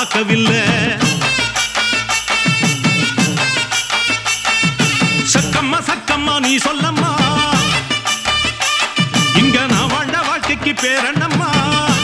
பார்க்கவில்லை சக்கம்மா சக்கம்மா நீ சொல்லம்மா இங்க நான் வாழ்ந்த வாழ்க்கைக்கு பேரண்ணம்மா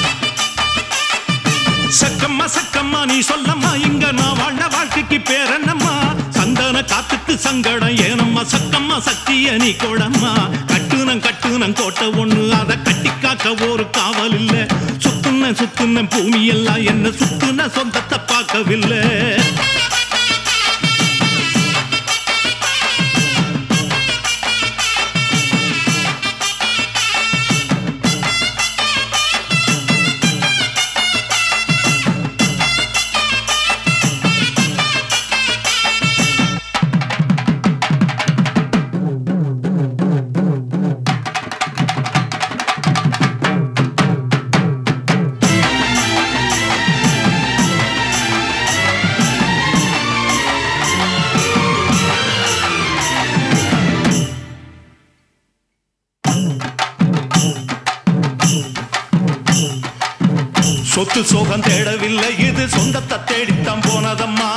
சக்கம்மா சக்கம்மா நீ சொல்லம்மா இங்க நான் வாழ்ந்த வாழ்க்கைக்கு பேரண்ணம்மா சந்தன காத்துக்கு சங்கடம் ஏனம்மா சக்கம்மா சக்திய நீ கொடம்மா கட்டுனம் கட்டுனம் கோட்டை ஒண்ணு அதை கட்டி காக்க ஒரு காவல் இல்ல சுத்துன சுத்துன பூமி எல்லாம் என்ன சுத்துன சொந்தத்தை பார்க்கவில்லை சொத்து சோகம் தேடவில்லை இது சொந்தத்தை தேடித்தான் போனதம்மா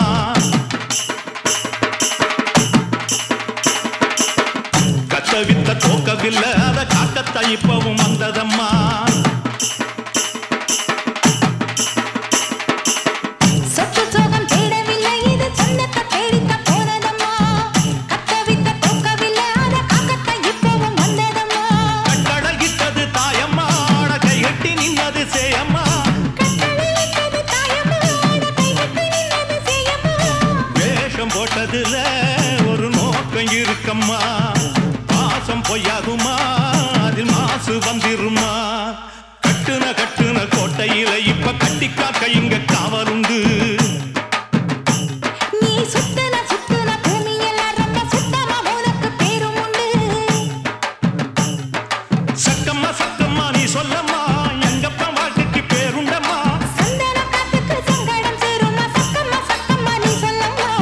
கத்த வித்த தோக்கவில்லை அத காக்கத்தான் இப்பவும் வந்ததம்மா சொத்து சோகம் தேடவில்லை இது சொந்தத்தை தேடித்தான் போனதம்மா கத்தவித்த தோக்கவில்லை அத காக்கத்தான் இப்பவும் வந்ததம்மா கட்டடல் இட்டது தாயம்மா ஆட கைகட்டி நின்னது சேயம்மா கட்டளையிட்டது தாயம்மா அட கைகட்டி நின்னது சேயம்மா வேஷம் போட்டதுல ஒரு நோக்கம் இருக்கம்மா பாசம் பொய்யாகுமா அதில் மாசு வந்திருமா கட்டுன கட்டுன கோட்டையில இப்ப கட்டி காக்க இங்க காவலுண்டு நீ சுத்துன சுத்துன பூமியெல்லாம் ரொம்ப சுத்தமா உனக்கு பேரும் உண்டு சக்கம்மா சக்கம்மா நீ சொல்லம்மா எங்கப்பா வாழ்க்கைக்கு பேருண்டம்மா சந்தன காத்துக்கு சங்கடம் சேருமா சக்கம்மா சக்கம்மா நீ சொல்லம்மா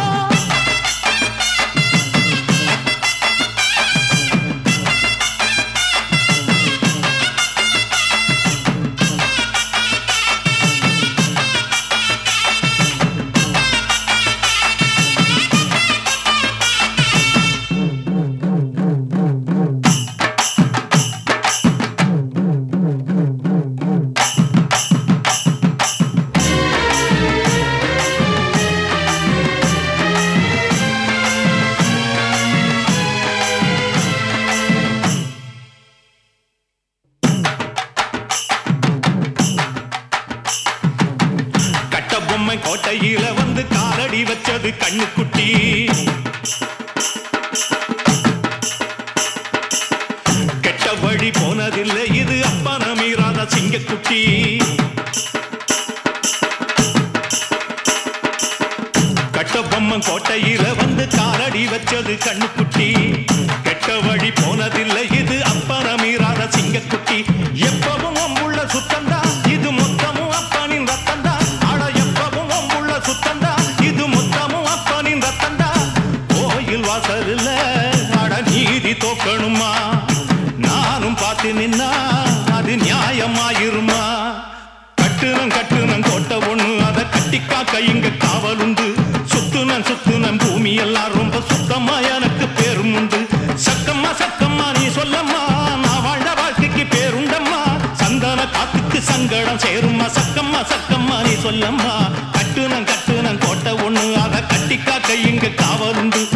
கட்ட பொம்மை கோட்டையில வந்து காலடி வச்சது கண்ணுக்குட்டி கெட்ட வழி போனதில்லை இது அப்பன மீறாத சிங்கக்குட்டி கட்ட பொம்மை கோட்டையில வந்து காலடி வச்சது கண்ணுக்குட்டி கெட்ட வழி போனதில்லை இது அப்பன மீறாத சிங்கக்குட்டி எப்பவும் உள்ள சுத்தந்தா இது மொத்தமும் அப்பனின் ரத்தந்தா அட எப்பவும் உள்ள சுத்தந்தா இது மொத்தமும் அப்பனின் ரத்தந்தா கோயில் வாசல்ல அட நீதி தோக்கணுமா நானும் பார்த்து நின்னா அது நியாயமாயிருமா கட்டுனம் கட்டுனம் கோட்டை ஒண்ணு அதை கட்டி காக்க இங்க காவலுண்டு சுத்துனன் சுத்துனன் பூமி எல்லாம் ரொம்ப சுத்தமா எனக்கு பேரும் உண்டு சக்கம்மா சக்கம்மா நீ சொல்லம்மா நான் வாழ்ந்த வாழ்க்கைக்கு பேருண்டம்மா சந்தன காத்துக்கு சங்கடம் சேரும்மா சக்கம்மா சக்கம்மா நீ சொல்லம்மா கட்டுனம் கட்டுனம் கோட்டை ஒண்ணு அதை கட்டி காக்க இங்க காவலுண்டு